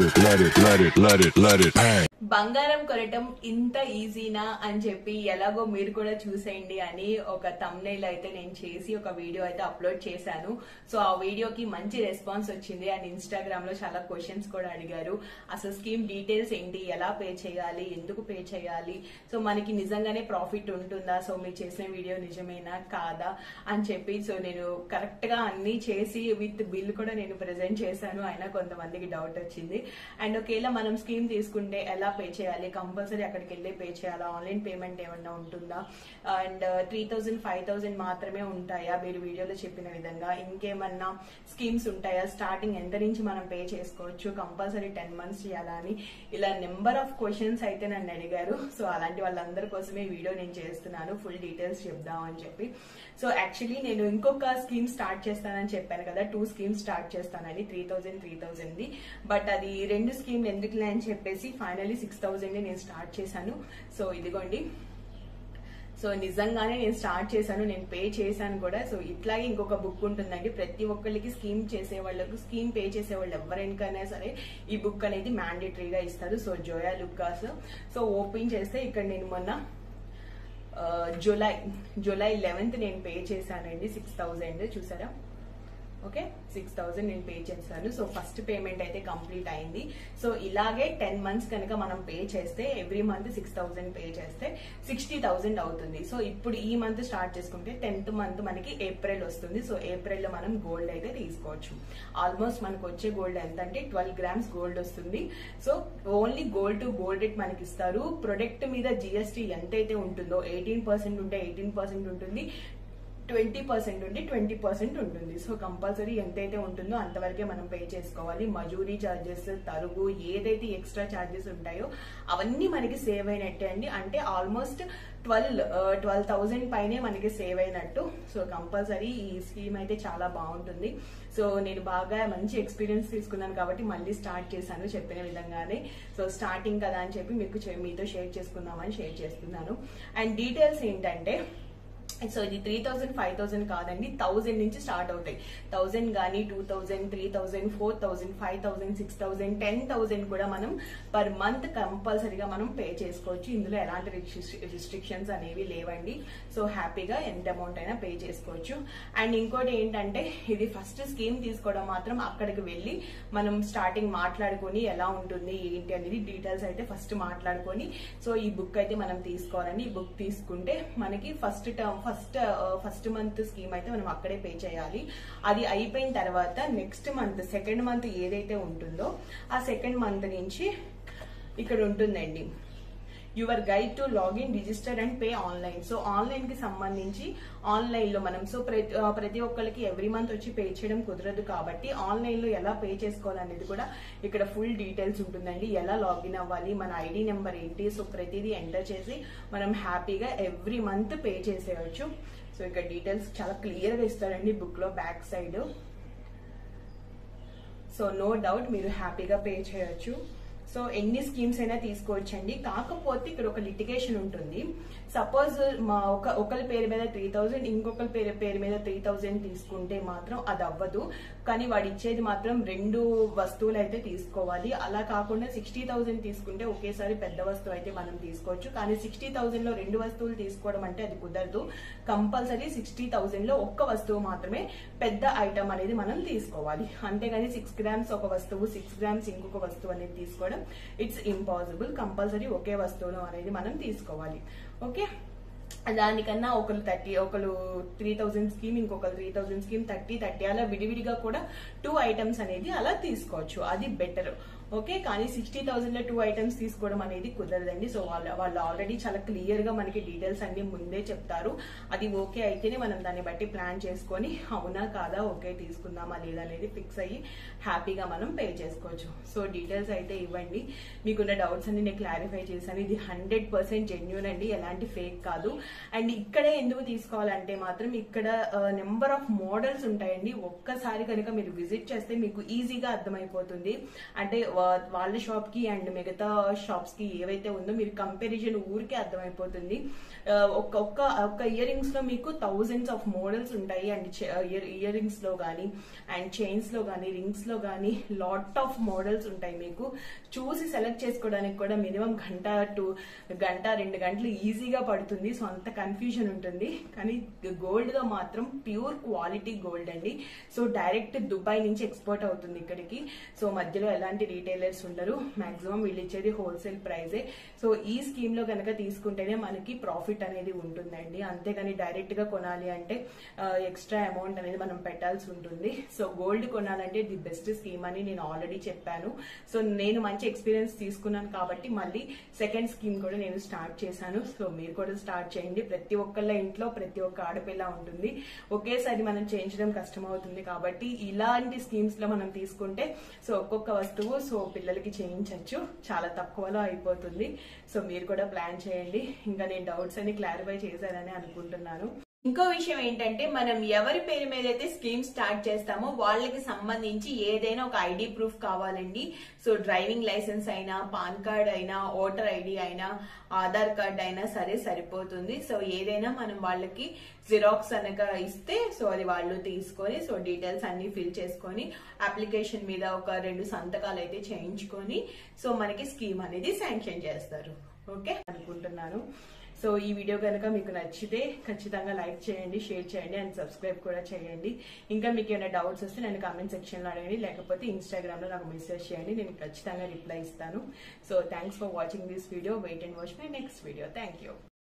it, let it, let it, let it, let it bang. బంగారం కొనటం ఇంత ఈజీనా అని చెప్పి ఎలాగో మీరు కూడా చూసేయండి అని ఒక తమ్నైల్ అయితే నేను చేసి ఒక వీడియో అయితే అప్లోడ్ చేశాను సో ఆ వీడియోకి మంచి రెస్పాన్స్ వచ్చింది అండ్ ఇన్స్టాగ్రామ్ లో చాలా క్వశ్చన్స్ కూడా అడిగారు అసలు స్కీమ్ డీటెయిల్స్ ఏంటి ఎలా పే చేయాలి ఎందుకు పే చేయాలి సో మనకి నిజంగానే ప్రాఫిట్ ఉంటుందా సో మీరు చేసిన వీడియో నిజమేనా కాదా అని చెప్పి సో నేను కరెక్ట్ గా అన్ని చేసి విత్ బిల్ కూడా నేను ప్రెజెంట్ చేశాను అయినా కొంతమందికి డౌట్ వచ్చింది అండ్ ఒకవేళ మనం స్కీమ్ తీసుకుంటే ఎలా పే చేయాలి కంపల్సరీ అక్కడికి వెళ్ళి పే చేయాలా ఆన్లైన్ పేమెంట్ ఏమన్నా ఉంటుందా and three thousand five thousand మాత్రమే ఉంటాయా మీరు వీడియోలో చెప్పిన విధంగా ఇంకేమన్నా స్కీమ్స్ ఉంటాయా స్టార్టింగ్ ఎంత నుంచి మనం పే చేసుకోవచ్చు కంపల్సరీ టెన్ మంత్స్ చేయాలా అని ఇలా నెంబర్ ఆఫ్ క్వశ్చన్స్ అయితే నన్ను అడిగారు సో అలాంటి వాళ్ళందరి కోసమే ఈ వీడియో నేను చేస్తున్నాను ఫుల్ డీటెయిల్స్ చెప్దాం అని చెప్పి సో యాక్చువల్లీ నేను ఇంకొక స్కీమ్ స్టార్ట్ చేస్తానని చెప్పాను కదా టూ స్కీమ్స్ స్టార్ట్ చేస్తానని త్రీ థౌజండ్ త్రీ థౌజండ్ ది బట్ అది రెండు స్కీమ్లు ఎందుకులే అని చెప్పేసి ఫైనల్లీ సిక్స్ థౌజండ్ నేను స్టార్ట్ చేశాను సో ఇదిగోండి సో నిజంగానే నేను స్టార్ట్ చేశాను నేను పే చేశాను కూడా సో ఇట్లాగే ఇంకొక బుక్ ఉంటుందండి ప్రతి ఒక్కరికి స్కీమ్ చేసే వాళ్ళకు స్కీమ్ పే చేసే వాళ్ళు ఎవరికైనా సరే ఈ బుక్ అనేది మ్యాండేటరీగా ఇస్తారు so Joyalukkas so open చేస్తే ఇక్కడ నేను మొన్న ఆ, జూలై జూలై లెవెన్త్ నేను పే చేశానండి సిక్స్ థౌజండ్ చూసారా ఓకే సిక్స్ థౌసండ్ నేను పే చేశాను సో ఫస్ట్ పేమెంట్ అయితే కంప్లీట్ అయింది సో ఇలాగే టెన్ మంత్స్ కనుక మనం పే చేస్తే every month six thousand pay చేస్తే సిక్స్టీ థౌసండ్ అవుతుంది సో ఇప్పుడు ఈ మంత్ స్టార్ట్ చేసుకుంటే టెన్త్ మంత్ మనకి ఏప్రిల్ వస్తుంది సో ఏప్రిల్ లో మనం గోల్డ్ అయితే తీసుకోవచ్చు ఆల్మోస్ట్ మనకు వచ్చే గోల్డ్ ఎంత అంటే ట్వెల్వ్ గ్రామ్స్ గోల్డ్ వస్తుంది so only gold to gold rate మనకి ఇస్తారు ప్రొడక్ట్ మీద జిఎస్టీ ఎంతైతే ఉంటుందో ఎయిటీన్ పర్సెంట్ ఉంటే ఎయిటీన్ పర్సెంట్ ఉంటుంది ట్వంటీ పర్సెంట్ ఉండి ట్వంటీ పర్సెంట్ ఉంటుంది సో కంపల్సరీ ఎంతైతే ఉంటుందో అంతవరకే మనం పే చేసుకోవాలి మజూరీ ఛార్జెస్ తరుగు ఏదైతే ఎక్స్ట్రా ఛార్జెస్ ఉంటాయో అవన్నీ మనకి సేవ్ అయినట్టే అండి అంటే ఆల్మోస్ట్ ట్వెల్వ్ ట్వెల్వ్ థౌజండ్ పైనే మనకి సేవ్ అయినట్టు సో కంపల్సరీ ఈ స్కీమ్ అయితే చాలా బాగుంటుంది సో నేను బాగా మంచి ఎక్స్పీరియన్స్ తీసుకున్నాను కాబట్టి మళ్ళీ స్టార్ట్ చేశాను చెప్పిన విధంగానే సో స్టార్టింగ్ కదా అని చెప్పి మీకు చె- మీతో షేర్ చేసుకుందామని షేర్ చేస్తున్నాను అండ్ డీటెయిల్స్ ఏంటంటే సో ఇది త్రీ థౌసండ్ ఫైవ్ థౌసండ్ కాదండి థౌసండ్ నుంచి స్టార్ట్ అవుతాయి థౌసండ్ కానీ two thousand three thousand four thousand five thousand six thousand ten thousand కూడా మనం పర్ మంత్ కంపల్సరీగా మనం పే చేసుకోవచ్చు ఇందులో ఎలాంటి రిస్ట్రిక్షన్స్ అనేవి లేవండి సో హ్యాపీగా ఎంత అమౌంట్ అయినా పే చేసుకోవచ్చు అండ్ ఇంకోటి ఏంటంటే ఇది ఫస్ట్ స్కీమ్ తీసుకోవడం మాత్రం అక్కడికి వెళ్ళి మనం స్టార్టింగ్ మాట్లాడుకొని ఎలా ఉంటుంది ఏంటి అనేది డీటెయిల్స్ అయితే ఫస్ట్ మాట్లాడుకొని సో ఈ బుక్ అయితే మనం తీసుకోవాలండి ఈ బుక్ తీసుకుంటే మనకి first term first first month scheme అయితే మనం అక్కడే పే చేయాలి అది అయిపోయిన తర్వాత నెక్స్ట్ మంత్ సెకండ్ మంత్ ఏదైతే ఉంటుందో ఆ సెకండ్ మంత్ నుంచి ఇక్కడ ఉంటుందండి your guide to login register and pay online so online కి సంబంధించి ఆన్లైన్ లో మనం సో ప్రతి ఆ, ప్రతి ఒక్కరికి ఎవ్రీ మంత్ వచ్చి పే చేయడం కుదరదు కాబట్టి ఆన్లైన్ లో ఎలా పే చేసుకోవాలనేది కూడా ఇక్కడ ఫుల్ డీటెయిల్స్ ఉంటుందండి ఎలా లాగిన్ అవ్వాలి మన ఐడి నెంబర్ ఏంటి సో ప్రతిదీ ఎంటర్ చేసి మనం హ్యాపీగా ఎవ్రీ మంత్ పే చేసేయచ్చు సో ఇక్కడ డీటెయిల్స్ చాలా క్లియర్ గా ఇస్తారండి బుక్ లో back side so no doubt మీరు హ్యాపీగా పే చేయొచ్చు సో ఎన్ని స్కీమ్స్ అయినా తీసుకోవచ్చండి కాకపోతే ఇక్కడ ఒక లిటిగేషన్ ఉంటుంది సపోజ్ మా ఒక ఒకరి పేరు మీద త్రీ థౌజండ్ ఇంకొకరి పేరు పేరు మీద త్రీ థౌజండ్ తీసుకుంటే మాత్రం అది అవ్వదు కానీ వాడు ఇచ్చేది మాత్రం రెండు వస్తువులు అయితే తీసుకోవాలి అలా కాకుండా సిక్స్టీ థౌసండ్ తీసుకుంటే ఒకేసారి పెద్ద వస్తువు అయితే మనం తీసుకోవచ్చు కానీ సిక్స్టీ థౌసండ్ లో రెండు వస్తువులు తీసుకోవడం అంటే అది కుదరదు కంపల్సరీ సిక్స్టీ థౌసండ్ లో ఒక్క వస్తువు మాత్రమే పెద్ద ఐటమ్ అనేది మనం తీసుకోవాలి అంతేగాని సిక్స్ గ్రామ్స్ ఒక వస్తువు సిక్స్ గ్రామ్స్ ఇంకొక వస్తువు అనేది తీసుకోవడం ఇట్స్ ఇంపాసిబుల్ కంపల్సరీ ఒకే వస్తువును అనేది మనం తీసుకోవాలి ఓకే దానికన్నా ఒకరు థర్టీ ఒకరు త్రీ థౌజండ్ స్కీమ్ ఇంకొకరు three thousand scheme thirty thirty అలా విడివిడిగా కూడా టూ ఐటమ్స్ అనేది అలా తీసుకోవచ్చు అది బెటర్ ఓకే కానీ సిక్స్టీ థౌసండ్ లో టూ ఐటమ్స్ తీసుకోవడం అనేది కుదరదండి సో వాళ్ళు వాళ్ళు ఆల్రెడీ చాలా క్లియర్ గా మనకి డీటెయిల్స్ అన్ని ముందే చెప్తారు అది ఓకే అయితేనే మనం దాన్ని బట్టి ప్లాన్ చేసుకొని అవునా కాదా ఓకే తీసుకుందామా లేదా అనేది ఫిక్స్ అయ్యి హ్యాపీగా మనం పే చేసుకోవచ్చు సో డీటెయిల్స్ అయితే ఇవ్వండి మీకున్న డౌట్స్ అన్ని నేను క్లారిఫై చేశాను ఇది హండ్రెడ్ పర్సెంట్ జెన్యున్ అండి ఎలాంటి ఫేక్ కాదు అండ్ ఇక్కడే ఎందుకు తీసుకోవాలంటే మాత్రం ఇక్కడ నెంబర్ ఆఫ్ మోడల్స్ ఉంటాయండి ఒక్కసారి కనుక మీరు విజిట్ చేస్తే మీకు ఈజీగా అర్థమైపోతుంది అంటే వా- వాళ్ళ షాప్ కి అండ్ మిగతా షాప్స్ కి ఏవైతే ఉందో మీరు కంపారిజన్ ఊరికే అర్థమైపోతుంది ఆ, ఒక్క ఒక్క ఒక్క ఇయర్ రింగ్స్ లో మీకు థౌజండ్స్ ఆఫ్ మోడల్స్ ఉంటాయి అండ్ ఇయర్ ఇయర్ రింగ్స్ లో కానీ అండ్ చైన్స్ లో కానీ రింగ్స్ లో కానీ లాట్ ఆఫ్ మోడల్స్ ఉంటాయి మీకు చూసి సెలెక్ట్ చేసుకోవడానికి కూడా మినిమం గంట టు గంట రెండు గంటలు ఈజీగా పడుతుంది సో అంత కన్ఫ్యూజన్ ఉంటుంది కానీ గోల్డ్ లో మాత్రం ప్యూర్ క్వాలిటీ గోల్డ్ అండి సో డైరెక్ట్ దుబాయ్ నుంచి ఎక్స్పోర్ట్ అవుతుంది ఇక్కడికి సో మధ్యలో ఎలాంటి రీటైలర్స్ ఉండరు మాక్సిమం వీళ్ళు ఇచ్చేది హోల్సేల్ ప్రైజే సో ఈ స్కీమ్ లో కనుక తీసుకుంటేనే మనకి ప్రాఫిట్ అనేది ఉంటుందండి అంతేగాని డైరెక్ట్ గా కొనాలి అంటే ఎక్స్ట్రా అమౌంట్ అనేది మనం పెట్టాల్సి ఉంటుంది సో గోల్డ్ కొనాలంటే ది బెస్ట్ స్కీమ్ అని నేను ఆల్రెడీ చెప్పాను సో నేను మంచి ఎక్స్పీరియన్స్ తీసుకున్నాను కాబట్టి మళ్ళీ సెకండ్ స్కీమ్ కూడా నేను స్టార్ట్ చేశాను సో మీరు కూడా స్టార్ట్ చేయండి ప్రతి ఒక్కళ్ళ ఇంట్లో ప్రతి ఒక్క ఆడపిల్ల ఉంటుంది ఒకేసారి మనం చేయించడం కష్టం అవుతుంది కాబట్టి ఇలాంటి స్కీమ్స్ లో మనం తీసుకుంటే సో ఒక్కొక్క వస్తువు సో పిల్లలకి చేయించవచ్చు చాలా తక్కువలో అయిపోతుంది సో మీరు కూడా ప్లాన్ చేయండి ఇంకా నేను డౌట్స్ అని క్లారిఫై చేశానని అనుకుంటున్నాను ఇంకో విషయం ఏంటంటే మనం ఎవరి పేరు మీద అయితే స్కీమ్ స్టార్ట్ చేస్తామో వాళ్ళకి సంబంధించి ఏదైనా ఒక ఐడి ప్రూఫ్ కావాలండి సో డ్రైవింగ్ లైసెన్స్ అయినా పాన్ కార్డ్ అయినా ఓటర్ ఐడి అయినా ఆధార్ కార్డ్ అయినా సరే సరిపోతుంది సో ఏదైనా మనం వాళ్ళకి జిరాక్స్ అనగా ఇస్తే సో అది వాళ్ళు తీసుకొని సో డీటెయిల్స్ అన్ని ఫిల్ చేసుకొని అప్లికేషన్ మీద ఒక రెండు సంతకాలు అయితే చేయించుకొని సో మనకి స్కీమ్ అనేది శాంక్షన్ చేస్తారు ఓకే అనుకుంటున్నాను సో ఈ వీడియో కనుక మీకు నచ్చితే ఖచ్చితంగా లైక్ చేయండి షేర్ చేయండి అండ్ సబ్స్క్రైబ్ కూడా చేయండి ఇంకా మీకు ఏమైనా డౌట్స్ వస్తే నేను కామెంట్ సెక్షన్లో అడగండి లేకపోతే ఇన్స్టాగ్రామ్లో నాకు మెసేజ్ చేయండి నేను ఖచ్చితంగా రిప్లై ఇస్తాను so thanks for watching this video wait and watch my next video thank you